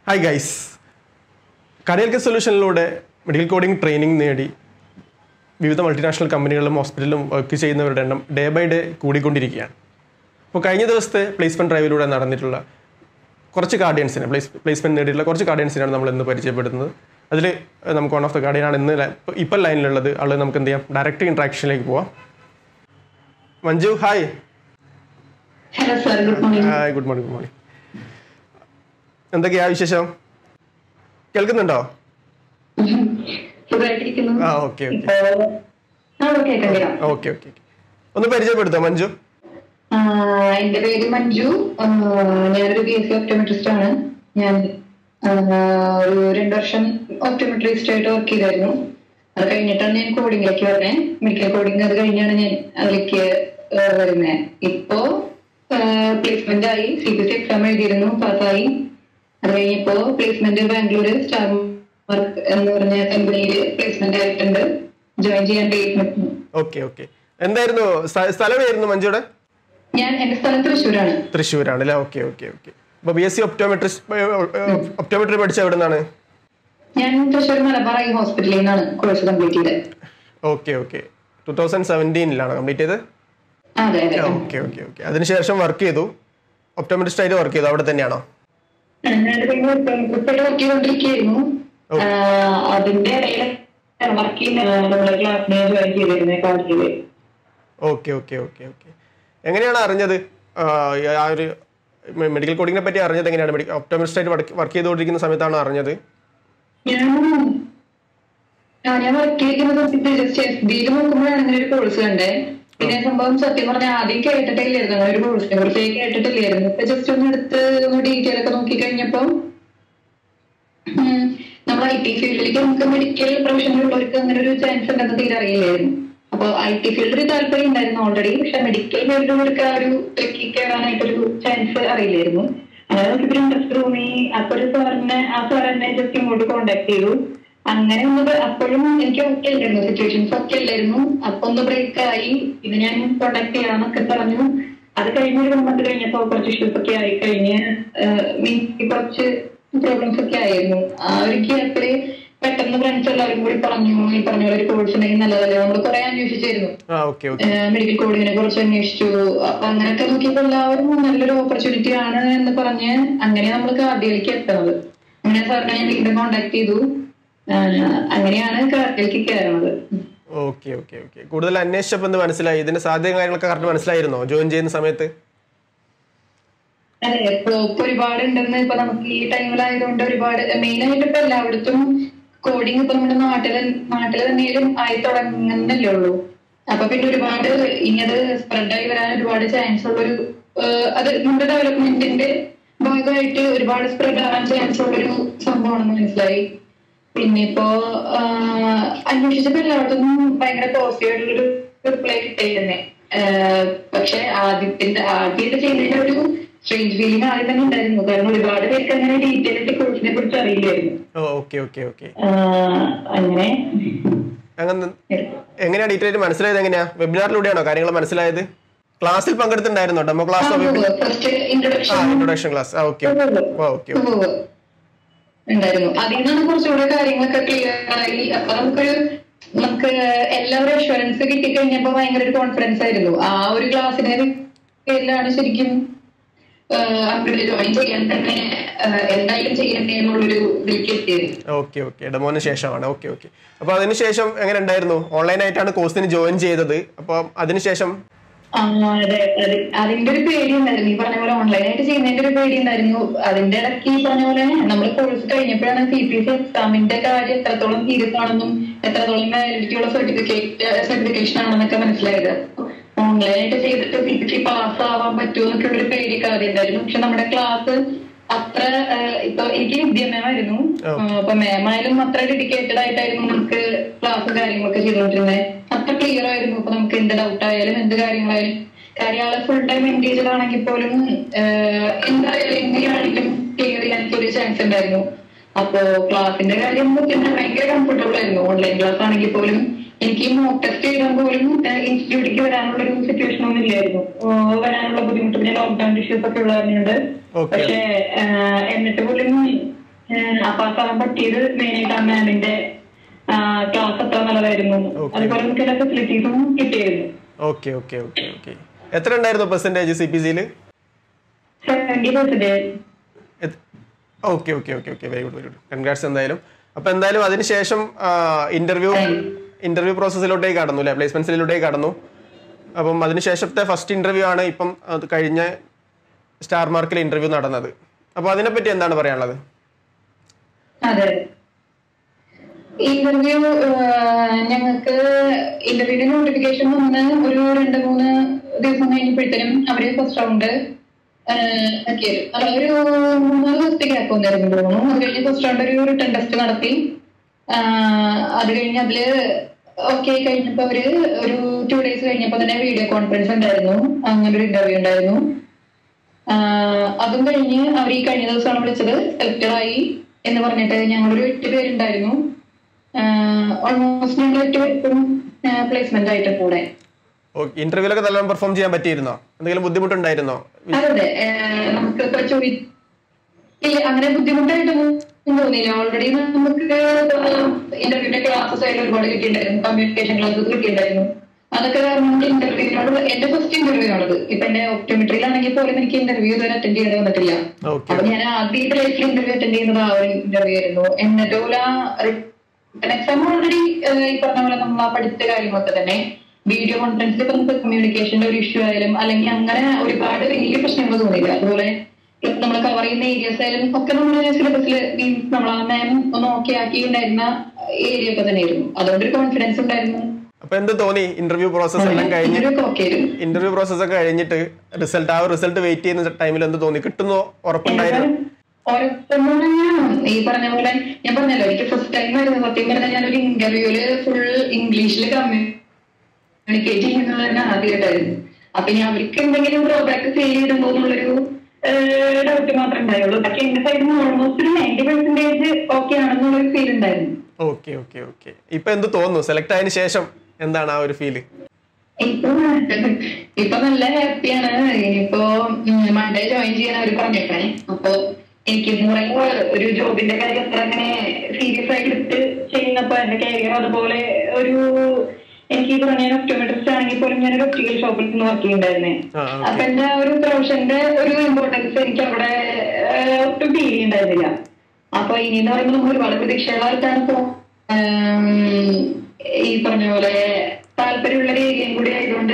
Hi guys കടയൽക്ക് സൊല്യൂഷനിലൂടെ medical coding training നേടി വിവിധ മൾട്ടിനാഷണൽ കമ്പനികളിലും ഹോസ്പിറ്റലിലും വർക്ക് ചെയ്യുന്നവരുടെ എണ്ണം ഡേ ബൈ ഡേ കൂടിക്കൊണ്ടിരിക്കുകയാണ് അപ്പോൾ കഴിഞ്ഞ ദിവസത്തെ പ്ലേസ്മെൻറ്റ് ഡ്രൈവിലൂടെ നടന്നിട്ടുള്ള കുറച്ച് ഗാർഡിയൻസിനെ പ്ലേസ് പ്ലേസ്മെൻറ്റ് നേടിയിട്ടുള്ള കുറച്ച് ഗാർഡിയൻസിനാണ് നമ്മൾ ഇന്ന് പരിചയപ്പെടുത്തുന്നത് അതിൽ നമുക്ക് വൺ ഓഫ് ദ ഗാർഡിയനാണ് ഇന്ന് ലൈ- ഇപ്പൊ- ഇപ്പം ലൈനിലുള്ളത് ആൾ നമുക്ക് എന്ത് ചെയ്യാം ഡയറക്റ്റ് ഇൻട്രാക്ഷനിലേക്ക് പോവാം Manju hi hello sir good morning hi good morning good morning എന്തൊക്കെയാ വിശേഷം കേൾക്കുന്നുണ്ടോ സുഖമായിട്ടിരിക്കുന്നു ആ ഓക്കെ ഓക്കെ ഇപ്പോ ആ ഓക്കെ കേൾക്കാം ഓക്കെ ഓക്കെ ഒന്ന് പരിചയപ്പെടുത്താം മഞ്ജു ആ, എന്റെ പേര് മഞ്ജു ആ, ഞാനൊരു ബി എസ് സി ഓപ്റ്റോമെട്രിസ്റ്റ് ആണ് ഞാൻ ആ, ഒരു രണ്ടു വർഷം ഓപ്റ്റോമെട്രിസ്റ്റ് ആയിട്ട് വർക്ക് ചെയ്തായിരുന്നു അത് കഴിഞ്ഞിട്ടാണ് ഞാൻ കോഡിങ്ങിലേക്ക് വരുന്നത് മെഡിക്കൽ കോഡിങ് അത് കഴിഞ്ഞാണ് ഞാൻ അതിലേക്ക് വരുന്നത് ഇപ്പോ പ്ലേസ്മെന്റ് ആയി സി ബി സി എക്സാം എഴുതിയിരുന്നു പാസ്സായി അത് കഴിഞ്ഞപ്പോ പ്ലേസ്മെന്റ് ബാംഗ്ലൂര് സ്റ്റാർ വർക്ക് എന്ന് പറഞ്ഞ കമ്പനിയിൽ പ്ലേസ്മെന്റ് ആയിട്ടുണ്ട് ജോയിൻ ചെയ്യാൻ ഡേറ്റ് ഓക്കെ ഓക്കെ എന്തായിരുന്നു സ്ഥ- സ്ഥലമായിരുന്നു മഞ്ജുയുടെ ഞാൻ എന്റെ സ്ഥലം തൃശ്ശൂരാണ് തൃശ്ശൂരാണ് അല്ലേ ഓക്കെ ഓക്കെ ഓക്കെ അപ്പോൾ B S C optometrist optometry പഠിച്ച എവിടെ നിന്നാണ് ഞാൻ തൃശ്ശൂർ മലബാർ ഐ ഹോസ്പിറ്റലിൽ നിന്നാണ് കോഴ്സ് കംപ്ലീറ്റ് ചെയ്തത് ഓക്കെ ഓക്കെ ടു തൗസൻഡ് സെവൻറ്റീനിലാണ് കംപ്ലീറ്റ് ചെയ്ത് അതെ അതെ ഓക്കെ ഓക്കെ ഓക്കെ അതിനുശേഷം വർക്ക് ചെയ്തു ഒപ്റ്റോമെട്രിസ്റ്റ് ആയിട്ട് വർക്ക് ചെയ്തു അവിടെ തന്നെയാണോ വർക്ക് ചെയ്തുകൊണ്ടിരിക്കുകയായിരുന്നു ഓ. അതിന്റെ ഇടയിൽ വർക്ക് ചെയ്യുന്ന നമ്മളെ ക്ലാസ്സിനെ ജോയിൻ ചെയ്തിരുന്നത് കോളേജിൽ ഓക്കെ ഓക്കെ ഓക്കെ ഓക്കെ എങ്ങനെയാണ് അറിഞ്ഞത് ആ, ഈ ആ ഒരു മെഡിക്കൽ കോഡിങ്ങിനെ പറ്റി അറിഞ്ഞത് എങ്ങനെയാണ് മെഡിക്കൽ ഒപ്റ്റോമിസ്റ്റ് ആയിട്ട് വർക്ക് ചെയ്തുകൊണ്ടിരിക്കുന്ന സമയത്താണ് അറിഞ്ഞത് ഞാൻ ആ ഞാൻ വർക്ക് ചെയ്യുന്നത് ജസ്റ്റ് എസ് ബിയിൽ നോക്കുമ്പോഴാണ് അങ്ങനെ ഒരു കോഴ്സ് കണ്ടേ പിന്നെ സംഭവം സത്യം പറഞ്ഞാൽ ആദ്യം കേട്ടിട്ടില്ലായിരുന്നു അങ്ങനെ ഒരു കോഴ്സിനെ കുറിച്ച് കേട്ടിട്ടില്ലായിരുന്നു ഇപ്പൊ ജസ്റ്റ് ഒന്ന് എടുത്ത് ഒന്ന് ഡീറ്റെയിൽ ഒക്കെ നോക്കി കഴിഞ്ഞപ്പോ ഉം, നമ്മൾ ഐ ടി ഫീൽഡിലേക്ക് നമുക്ക് മെഡിക്കൽ പ്രൊഫഷനിലുള്ളവർക്ക് അങ്ങനെ ഒരു ചാൻസ് ഉണ്ടെന്ന് തീരെ അറിയില്ലായിരുന്നു അപ്പൊ ഐ ടി ഫീൽഡിൽ താല്പര്യം ഉണ്ടായിരുന്നു ഓൾറെഡി പക്ഷെ മെഡിക്കൽ ഫീൽഡിലേക്ക് ആ ഒരു ട്രെക്കി കയറാനായിട്ടൊരു ചാൻസ് അറിയില്ലായിരുന്നു അങ്ങനെ നോക്കിയപ്പോ ഇൻട്രസ്റ്റ് തോന്നി അപ്പൊ ഒരു സാറിനെ ആ സാർ എന്നെ ജസ്റ്റ് ഇങ്ങോട്ട് കോണ്ടാക്ട് ചെയ്തു അങ്ങനെ ഒന്ന് അപ്പോഴും എനിക്ക് ഓക്കെ അല്ലായിരുന്നു സിറ്റുവേഷൻസ് ഒക്കെ അല്ലായിരുന്നു അപ്പൊ ഒന്ന് ബ്രേക്ക് ആയി പിന്നെ ഞാൻ കോണ്ടാക്ട് ചെയ്യാന്നൊക്കെ പറഞ്ഞു അത് കഴിഞ്ഞ് ഒരു മന്ത് കഴിഞ്ഞപ്പോ കുറച്ച് ഇഷ്യൂസ് ഒക്കെ ആയി കഴിഞ്ഞ് മീൻസ് കുറച്ച് പ്രോബ്ലംസ് ഒക്കെ ആയിരുന്നു ആ ഒരു ഗ്യാപ്പില് പെട്ടെന്ന് ഫ്രണ്ട്സ് എല്ലാവരും കൂടി പറഞ്ഞു ഈ പറഞ്ഞ പോലെ ഒരു കോഴ്സ് ഉണ്ടെങ്കിൽ നല്ലതല്ലേ നമ്മൾ കുറെ അന്വേഷിച്ചായിരുന്നു ആ ഓക്കെ ഓക്കെ മെഡിക്കൽ കോഡിങ്ങിനെ കുറിച്ച് അന്വേഷിച്ചു അപ്പൊ അങ്ങനെയൊക്കെ നോക്കിയപ്പോ എല്ലാവരും നല്ലൊരു ഓപ്പർച്യൂണിറ്റി ആണ് എന്ന് പറഞ്ഞ് അങ്ങനെ നമ്മൾ കാർഡിയയിലേക്ക് എത്തുന്നത് അങ്ങനെ സാറിനെ ഞാൻ വീണ്ടും കോണ്ടാക്ട് ചെയ്തു ആ, അങ്ങനെയാണ് കാർഡിയയിലേക്ക് കയറുന്നത് ഓക്കെ ഓക്കെ ഓക്കെ കൂടുതൽ അന്വേഷിച്ചപ്പോൾ എന്ത് മനസ്സിലായി ഇതിന്റെ സാധ്യത കാര്യങ്ങളൊക്കെ കറക്റ്റ് മനസ്സിലായിരുന്നോ ജോയിൻ ചെയ്യുന്ന സമയത്ത് അതെ സ്കോപ്പ് ഒരുപാട് ഉണ്ടെന്ന് ഇപ്പൊ നമുക്ക് ഈ ടൈമിലായതുകൊണ്ട് ഒരുപാട് മെയിൻ ആയിട്ട് ഇപ്പൊ എല്ലായിടത്തും കോഡിംഗ് ഇപ്പൊ നമ്മുടെ നാട്ടില് നാട്ടിൽ തന്നെയും ആയി തുടങ്ങുന്നല്ലേ ഉള്ളൂ അപ്പൊ പിന്നെ ഒരുപാട് ഇനി അത് സ്പ്രെഡായി വരാൻ ഒരുപാട് ചാൻസ് ഉള്ളൊരു ഏഹ്, അത് നമ്മുടെ ഡെവലപ്മെന്റിന്റെ ഭാഗമായിട്ട് ഒരുപാട് സ്പ്രെഡ് ആവാൻ ചാൻസ് ഉള്ളൊരു സംഭവമാണെന്ന് മനസ്സിലായി പിന്നെ ഇപ്പോ ആഹ്, അന്വേഷിച്ചപ്പോ എല്ലായിടത്തും ഭയങ്കര പോസിറ്റീവ് ആയിട്ടുള്ളൊരു റിപ്ലൈ കിട്ടിയിരുന്നേ പക്ഷെ ആദ്യത്തിന്റെ ആദ്യമായിട്ട് ചെയ്യുന്നതിന്റെ ഒരു സ്ട്രേഞ്ച് ഫീലിംഗ് ആദ്യം തന്നെ ഉണ്ടായിരുന്നു കാരണം ഒരുപാട് പേർക്ക് അങ്ങനെ ഡീറ്റെയിൽ ആയിട്ട് കോഴ്സിനെ കുറിച്ച് അറിയില്ലായിരുന്നു oh okay okay okay ah, അങ്ങനെ അങ്ങനെ എങ്ങനെയാ ഡീറ്റെയിൽ ആയിട്ട് മനസ്സിലായത് എങ്ങനെയാ വെബിനാറിലൂടെയാണോ കാര്യങ്ങൾ മനസ്സിലായത് ക്ലാസ്സിൽ പങ്കെടുത്തിട്ടുണ്ടായിരുന്നോ ഡെമോ ക്ലാസ്സോ ഫസ്റ്റ് ആ ഇൻട്രൊഡക്ഷൻ ഇൻട്രൊഡക്ഷൻ ക്ലാസ് ആ ഓക്കെ ഓക്കെ ഉണ്ടായിരുന്നു അതിൽ നിന്നാണ് കുറച്ചുകൂടെ കാര്യങ്ങളൊക്കെ ക്ലിയർ ആയി അപ്പൊ നമുക്കൊരു നമുക്ക് എല്ലാവരും അഷുറൻസ് കിട്ടിക്കഴിഞ്ഞപ്പോ ഭയങ്കര ഒരു കോൺഫിഡൻസ് ആയിരുന്നു ആ ഒരു ക്ലാസ്സിന്റെ പേരിലാണ് ശരിക്കും അവിടെ ജോയിൻ ചെയ്യാൻ തന്നെ ആഹ് എന്തായാലും ചെയ്യണ്ടേ എന്നുള്ളൊരു ഇതിലേക്ക് എത്തിയത് ഓക്കെ ഓക്കെ ഡെമോന് ശേഷമാണ് ഓക്കെ ഓക്കെ അപ്പോൾ അതിനുശേഷം എങ്ങനെ ഉണ്ടായിരുന്നു ഓൺലൈനായിട്ടാണ് കോഴ്സിന് ജോയിൻ ചെയ്തത് അപ്പോൾ അതിനുശേഷം ആ, അതെ അതെ അതിന്റെ ഒരു പേടി ഉണ്ടായിരുന്നു ഈ പറഞ്ഞ പോലെ ഓൺലൈനായിട്ട് ചെയ്യുന്നതിന്റെ ഒരു പേടി ഉണ്ടായിരുന്നു അതിന്റെ ഇടയ്ക്ക് ഈ പറഞ്ഞ പോലെ നമ്മൾ കോഴ്സ് കഴിഞ്ഞപ്പോഴാണ് സി പി എസ് എക്സാമിന്റെ കാര്യം എത്രത്തോളം സീരിയസ് ആണെന്നും എത്രത്തോളം വാലിഡിറ്റി ഉള്ള സർട്ടിഫിക്കറ്റ് സർട്ടിഫിക്കേഷൻ ആണെന്നൊക്കെ മനസ്സിലായത് ഓൺലൈനായിട്ട് ചെയ്തിട്ട് സി പി സി പാസ് ആവാൻ പറ്റുമോ എന്നൊക്കെ ഒരു പേടിയൊക്കെ ആദ്യം ഉണ്ടായിരുന്നു പക്ഷെ നമ്മുടെ ക്ലാസ് അത്ര ആ, ഇപ്പൊ എനിക്ക് വിദ്യാമയമായിരുന്നു അപ്പൊ മാമായാലും അത്ര ഡെഡിക്കേറ്റഡ് ആയിട്ടായിരുന്നു നമുക്ക് ക്ലാസ് കാര്യങ്ങളൊക്കെ ചെയ്തുകൊണ്ടിരുന്നത് അത്ര ക്ലിയർ ആയിരുന്നു ഇപ്പൊ നമുക്ക് എന്ത് ഡൗട്ട് ആയാലും എന്ത് കാര്യങ്ങളായാലും കാര്യം ആള് ഫുൾ ടൈം എൻഗേജഡ് ആണെങ്കിൽ പോലും ആഹ് എന്തായാലും എങ്ങനെയാണെങ്കിലും ക്ലിയർ ചെയ്യാൻ ഒരു ചാൻസ് ഉണ്ടായിരുന്നു അപ്പോ ക്ലാസിന്റെ കാര്യം പിന്നെ ഭയങ്കര കംഫർട്ടബിൾ ആയിരുന്നു ഓൺലൈൻ ക്ലാസ് ആണെങ്കിൽ പോലും എനിക്ക് മോക്ക് ടെസ്റ്റ് ചെയ്താൽ പോലും ഇൻസ്റ്റിറ്റ്യൂട്ടിലേക്ക് വരാനുള്ള ഒരു സിറ്റുവേഷൻ ഒന്നും ഇല്ലായിരുന്നു ആഹ് വരാനുള്ള ബുദ്ധിമുട്ട് പിന്നെ ലോക്ക്ഡൌൺ ഇഷ്യൂസ് ഒക്കെ ഉള്ളതുകൊണ്ട് Okay. പക്ഷേ ആഹ് എന്നിട്ട് പോലും ഏഹ് അപ്പൊ ആ സമയം പറ്റിയത് മെയിനായിട്ട് ആ മാമിന്റെ ക്ലാസ് അത്ര നല്ലതായിരുന്നു Okay. അതുപോലെ നമുക്ക് എല്ലാ ഫെസിലിറ്റീസും കിട്ടിയിരുന്നു ഓക്കെ ഓക്കെ ഓക്കെ ഓക്കെ എത്ര ഉണ്ടായിരുന്നു പെർസെൻറ്റേജ് സി പി സിയിൽ seventy percentage okay okay okay okay very good very good congrats എന്തായാലും അപ്പോൾ എന്തായാലും അതിനുശേഷം ഇൻ്റർവ്യൂ ഇൻ്റർവ്യൂ പ്രോസസ്സിലോട്ടേക്ക് കടന്നു അല്ലേ പ്ലേസ്മെൻറ്റ്സിലോട്ടേക്ക് കടന്നു അപ്പം അതിനുശേഷത്തെ ഫസ്റ്റ് ഇൻ്റർവ്യൂ ആണ് ഇപ്പം അത് കഴിഞ്ഞ സ്റ്റാർ മാർക്കിൽ ഇൻ്റർവ്യൂ നടന്നത് അപ്പോൾ അതിനെപ്പറ്റി എന്താണ് പറയാനുള്ളത് അതെ ഇന്റർവ്യൂ ഞങ്ങൾക്ക് ഇന്റർവ്യൂവിന്റെ നോട്ടിഫിക്കേഷൻ വന്ന് ഒരു രണ്ട് മൂന്ന് ദിവസം കഴിഞ്ഞപ്പോഴത്തേനും അവര് ഫസ്റ്റ് റൗണ്ട് അല്ല ഒരു മൂന്നാല് ദിവസത്തെ ഗ്യാപ്പ് വന്നായിരുന്നു തോന്നുന്നു അത് കഴിഞ്ഞ് ഫസ്റ്റ് റൗണ്ട് ഒരു റിട്ടേൺ ടെസ്റ്റ് നടത്തി ആഹ് അത് കഴിഞ്ഞ് അതില് ഓക്കെ കഴിഞ്ഞപ്പോ അവര് ഒരു ടു ഡേയ്സ് കഴിഞ്ഞപ്പോ തന്നെ വീഡിയോ കോൺഫറൻസ് ഉണ്ടായിരുന്നു അങ്ങനെ ഒരു ഇന്റർവ്യൂ ഉണ്ടായിരുന്നു ആഹ് അതും കഴിഞ്ഞ് അവർ ഈ കഴിഞ്ഞ ദിവസമാണ് വിളിച്ചത് സെലക്ടഡ് ആയി എന്ന് പറഞ്ഞിട്ട് ഞങ്ങളൊരു എട്ട് പേരുണ്ടായിരുന്നു ഓൾമോസ്റ്റ് ഞങ്ങൾ എട്ട് പേർക്കും പ്ലേസ്മെന്റ് ആയിട്ട് കൂടെ ഓക്കെ ഇൻ്റർവ്യൂലൊക്കെ നല്ലോണം പെർഫോം ചെയ്യാൻ പറ്റിയിരുന്നോ എന്തെങ്കിലും ബുദ്ധിമുട്ടുണ്ടായിരുന്നോ അതെ അതെ ആഹ് നമുക്ക് ഇപ്പൊ ചോദി ഇല്ല അങ്ങനെ ബുദ്ധിമുട്ടായിട്ടൊന്നും തോന്നിയില്ല ഓൾറെഡി നമുക്ക് ഇന്റർവ്യൂവിന്റെ ക്ലാസ്സസ് ആയിട്ട് ഒരുപാട് കിട്ടിയിട്ടുണ്ടായിരുന്നു കമ്മ്യൂണിക്കേഷൻ ക്ലാസ്സസ് കിട്ടിയിട്ടുണ്ടായിരുന്നു അതൊക്കെ കാരണം ഇന്റർവ്യൂവിനോട് എന്റെ ഫസ്റ്റ് ഇന്റർവ്യൂ ആണത് ഇപ്പൊ എന്റെ ഒപ്റ്റോമെട്രിയിലാണെങ്കിൽ പോലും എനിക്ക് ഇന്റർവ്യൂ ഇതുവരെ അറ്റൻഡ് ചെയ്യേണ്ടി വന്നിട്ടില്ല ഓക്കെ അപ്പൊ ഞാൻ ആദ്യമായിട്ട് ലൈഫിൽ ഇന്റർവ്യൂ അറ്റൻഡ് ചെയ്യുന്നത് ആ ഒരു ഇന്റർവ്യൂ ആയിരുന്നു എന്നിട്ട് പോലെ എക്സാം ഓൾറെഡി ഈ പറഞ്ഞ പോലെ നമ്മൾ ആ പഠിച്ച കാര്യങ്ങളൊക്കെ തന്നെ വീഡിയോ കോൺഫറൻസിൽ ഇപ്പൊ നമുക്ക് കമ്മ്യൂണിക്കേഷന്റെ ഒരു ഇഷ്യൂ ആയാലും അല്ലെങ്കിൽ അങ്ങനെ ഒരുപാട് വലിയ പ്രശ്നങ്ങൾ തോന്നിയില്ല അതുപോലെ ഇപ്പൊ നമ്മൾ കവർ ചെയ്യുന്ന ഏരിയസ് ആയാലും ഒക്കെ നമ്മൾ സിലബസിൽ മീൻസ് നമ്മൾ ആ മാം ഒന്ന് ഓക്കെ ആക്കി ഉണ്ടായിരുന്ന ഏരിയ ഒക്കെ തന്നെയായിരുന്നു അതുകൊണ്ടൊരു കോൺഫിഡൻസ് ഉണ്ടായിരുന്നു അപ്പോൾ എന്ത് തോന്നി ഇൻ്റർവ്യൂ പ്രോസസ്സ് എല്ലാം കഴിഞ്ഞ് ഇന്റർവ്യൂ ഓക്കെ ആയിരുന്നു ഇന്റർവ്യൂ പ്രോസസ് ഒക്കെ കഴിഞ്ഞിട്ട് റിസൾട്ട് ആ റിസൾട്ട് വെയിറ്റ് ചെയ്യുന്ന ടൈമിൽ എന്ത് തോന്നി കിട്ടുന്നോ ഉറപ്പുണ്ടായിരുന്നു ഓരോരുത്തരെന്ന് പറഞ്ഞാൽ ഈ പറഞ്ഞ പോലെ ഞാൻ പറഞ്ഞല്ലോ എനിക്ക് ഫസ്റ്റ് ടൈം ആയിരുന്നു സത്യം പറഞ്ഞാൽ ഞാനൊരു ഇന്റർവ്യൂല് ഫുൾ ഇംഗ്ലീഷിൽ കമ്മ്യൂണിക്കേറ്റ് ചെയ്യുന്നത് തന്നെ ആദ്യമായിട്ടായിരുന്നു അപ്പൊ ഇനി അവർക്ക് എന്തെങ്കിലും ഡ്രോബാക്ക് ഫീൽ ചെയ്തിട്ടുണ്ടോ എന്നുള്ളൊരു ഡൗട്ട് മാത്രമേ ഉണ്ടായുള്ളൂ പക്ഷെ എന്റെ സൈഡിൽ നിന്ന് ഓൾമോസ്റ്റ് ഒരു നയൻറ്റി പെർസെന്റേജ് ഓക്കെ ആണെന്നുള്ളൊരു ഫീൽ ഉണ്ടായിരുന്നു ഓക്കെ ഓക്കെ ഓക്കെ ഇപ്പൊ എന്ത് തോന്നുന്നു സെലക്ട് ആയതിനു ശേഷം എന്താണ് ആ ഒരു ഫീല് ഇപ്പൊ ഇപ്പൊ നല്ല ഹാപ്പിയാണ് ഇനിയിപ്പോ മൺഡേ ജോയിൻ ചെയ്യാൻ അവർ പറഞ്ഞേക്കണേ അപ്പൊ എനിക്ക് പറയുമ്പോ ഒരു ജോബിന്റെ കാര്യം അത്ര അങ്ങനെ സീരിയസ് ആയിട്ട് എടുത്ത് ചെയ്യുന്നപ്പോ എന്റെ കരിയർ അതുപോലെ ഒരു എനിക്ക് ഈ പറഞ്ഞ ഒപ്റ്റോമെട്രിസ്റ്റ് ആണെങ്കിൽ പോലും ഞാൻ ഒരു ഒപ്റ്റിക്കൽ ഷോപ്പിൽ നിന്ന് വർക്ക് ചെയ്യുന്നുണ്ടായിരുന്നേ ആ, okay. അപ്പൊ എന്റെ ആ ഒരു പ്രൊഫഷന്റെ ഒരു ഇമ്പോർട്ടൻസ് എനിക്ക് അവിടെ ഏഹ്, ഒട്ടും ഫീൽ ചെയ്യുന്നുണ്ടായിരുന്നില്ല അപ്പൊ ഇനി എന്ന് പറയുമ്പോൾ നമ്മൾ ഒരുപാട് പ്രതീക്ഷകളായിട്ടാണ് ഇപ്പൊ ആം, ഈ പറഞ്ഞ പോലെ താല്പര്യമുള്ള ഒരു ഏരിയയും കൂടി ആയതുകൊണ്ട്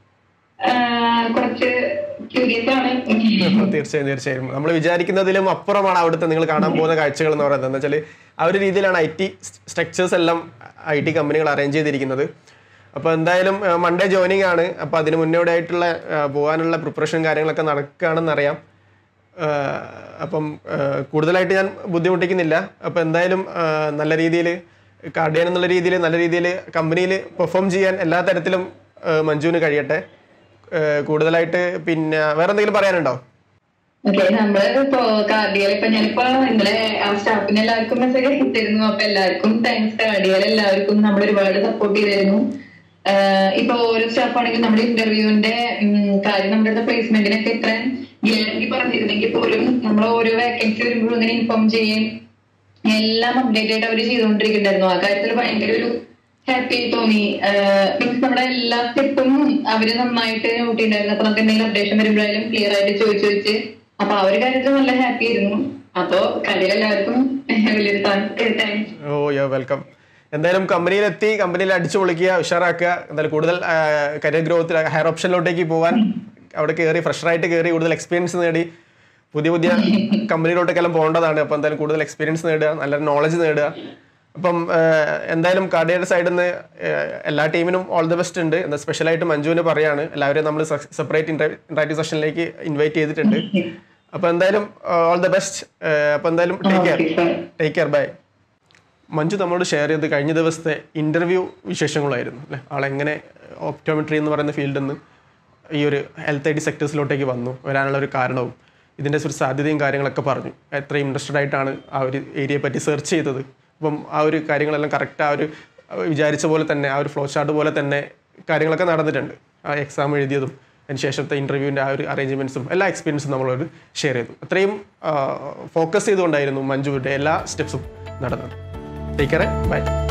ആ, കുറച്ച് ക്യൂരിയസ് ആണ് തീർച്ചയായും തീർച്ചയായും നമ്മൾ വിചാരിക്കുന്നതിലും അപ്പുറമാണ് അവിടുത്തെ നിങ്ങൾ കാണാൻ പോകുന്ന കാഴ്ചകൾ എന്ന് പറയുന്നത് എന്താ വെച്ചാൽ ആ ഒരു രീതിയിലാണ് ഐ ടി സ്ട്രക്ചേഴ്സ് എല്ലാം ഐ ടി കമ്പനികൾ അറേഞ്ച് ചെയ്തിരിക്കുന്നത് അപ്പോൾ എന്തായാലും മൺഡേ ജോയിനിങ് ആണ് അപ്പോൾ അതിന് മുന്നോടിയായിട്ടുള്ള ആ, പോകാനുള്ള പ്രിപ്പറേഷൻ കാര്യങ്ങളൊക്കെ നടക്കുകയാണെന്നറിയാം ആ, അപ്പം ആ, കൂടുതലായിട്ട് ഞാൻ ബുദ്ധിമുട്ടിക്കുന്നില്ല അപ്പോൾ എന്തായാലും ആ, നല്ല രീതിയിൽ കാർഡിയൻ എന്നുള്ള രീതിയിൽ നല്ല രീതിയിൽ കമ്പനിയിൽ പെർഫോം ചെയ്യാൻ എല്ലാ തരത്തിലും ആ, മഞ്ജുവിന് കഴിയട്ടെ ആ, കൂടുതലായിട്ട് പിന്നെ വേറെ എന്തെങ്കിലും പറയാനുണ്ടോ ഓക്കെ നമ്മള് ഇപ്പൊ കാർഡിയൽ ഇപ്പൊ ഞാനിപ്പോ ഇന്നലെ ആ സ്റ്റാഫിന് എല്ലാവർക്കും മെസ്സേജ് ഇട്ടിരുന്നു അപ്പൊ എല്ലാവർക്കും താങ്ക്സ് കാർഡിയൽ എല്ലാവർക്കും നമ്മൾ ഒരുപാട് സപ്പോർട്ട് ചെയ്തിരുന്നു ആഹ് ഇപ്പൊ ഓരോ സ്റ്റാഫ് ആണെങ്കിൽ നമ്മുടെ ഇന്റർവ്യൂവിന്റെ കാര്യം നമ്മുടെ അടുത്ത പ്ലേസ്മെന്റിനൊക്കെ ഇത്ര ഗ്യാരണ്ടി പറഞ്ഞിരുന്നെങ്കിൽ പോലും നമ്മൾ ഓരോ വേക്കൻസി വരുമ്പോഴും ഇങ്ങനെ ഇൻഫോം ചെയ്യും എല്ലാം അപ്ഡേറ്റ് ആയിട്ട് അവർ ചെയ്തുകൊണ്ടിരിക്കുന്നുണ്ടായിരുന്നു ആ കാര്യത്തിൽ ഭയങ്കര ഒരു ഹാപ്പി തോന്നി മീൻസ് നമ്മുടെ എല്ലാ സ്റ്റെപ്പും അവര് നന്നായിട്ട് നോട്ട് ഉണ്ടായിരുന്നു അപ്പൊ നമുക്ക് എന്തെങ്കിലും അപ്ഡേഷൻ വരുമ്പോഴായാലും ക്ലിയർ ആയിട്ട് ചോദിച്ചു ചോദിച്ച് അപ്പൊ ആ ഒരു കാര്യത്തിൽ നല്ല ഹാപ്പി ആയിരുന്നു അപ്പൊ കടയിൽ എല്ലാവർക്കും വലിയൊരു താങ്ക്സ് ഓ യോ വെൽക്കം എന്തായാലും കമ്പനിയിലെത്തി കമ്പനിയിൽ അടിച്ചു പൊളിക്കുക ഉഷാറാക്കുക എന്തായാലും കൂടുതൽ കരിയർ ഗ്രോത്തിൽ ഹയർ ഓപ്ഷനിലോട്ടേക്ക് പോകാൻ അവിടെ കയറി ഫ്രഷറായിട്ട് കയറി കൂടുതൽ എക്സ്പീരിയൻസ് നേടി പുതിയ പുതിയ കമ്പനിയിലോട്ടൊക്കെല്ലാം പോകേണ്ടതാണ് അപ്പോൾ എന്തായാലും കൂടുതൽ എക്സ്പീരിയൻസ് നേടുക നല്ല നോളജ് നേടുക അപ്പം ആ, എന്തായാലും കാർഡിയുടെ സൈഡിൽ നിന്ന് എല്ലാ ടീമിനും ഓൾ ദി ബെസ്റ്റ് ഉണ്ട് എന്താ സ്പെഷ്യലായിട്ട് മഞ്ജുവിന് പറയാണ് എല്ലാവരെയും നമ്മൾ സെപ്പറേറ്റ് ഇൻട്രാക്റ്റീവ് സെഷനിലേക്ക് ഇൻവൈറ്റ് ചെയ്തിട്ടുണ്ട് അപ്പോൾ എന്തായാലും ഓൾ ദി ബെസ്റ്റ് അപ്പോൾ എന്തായാലും take care take care bye Manju നമ്മളോട് ഷെയർ ചെയ്ത് കഴിഞ്ഞ ദിവസത്തെ ഇൻ്റർവ്യൂ വിശേഷങ്ങളായിരുന്നു അല്ലേ ആളെങ്ങനെ ഓപ്റ്റോമെട്രി എന്ന് പറയുന്ന ഫീൽഡിൽ നിന്ന് ഈ ഒരു ഹെൽത്ത് ഐ ഡി സെക്ടേഴ്സിലോട്ടേക്ക് വന്നു വരാനുള്ള ഒരു കാരണവും ഇതിൻ്റെ ഒരു സാധ്യതയും കാര്യങ്ങളൊക്കെ പറഞ്ഞു എത്ര ഇൻട്രസ്റ്റഡ് ആയിട്ടാണ് ആ ഒരു ഏരിയയെ പറ്റി സെർച്ച് ചെയ്തത് അപ്പം ആ ഒരു കാര്യങ്ങളെല്ലാം കറക്റ്റ് ആ ഒരു വിചാരിച്ച പോലെ തന്നെ ആ ഒരു ഫ്ലോ ചാർട്ട് പോലെ തന്നെ കാര്യങ്ങളൊക്കെ നടന്നിട്ടുണ്ട് ആ എക്സാം എഴുതിയതും അതിന് ശേഷത്തെ ഇൻ്റർവ്യൂവിൻ്റെ ആ ഒരു അറേഞ്ച്മെൻറ്റ്സും എല്ലാ എക്സ്പീരിയൻസും നമ്മളോട് ഷെയർ ചെയ്തു അത്രയും ഫോക്കസ് ചെയ്തുകൊണ്ടായിരുന്നു മഞ്ജുവിൻ്റെ എല്ലാ സ്റ്റെപ്സും നടന്നത് ടേക്ക് കെയർ ബൈ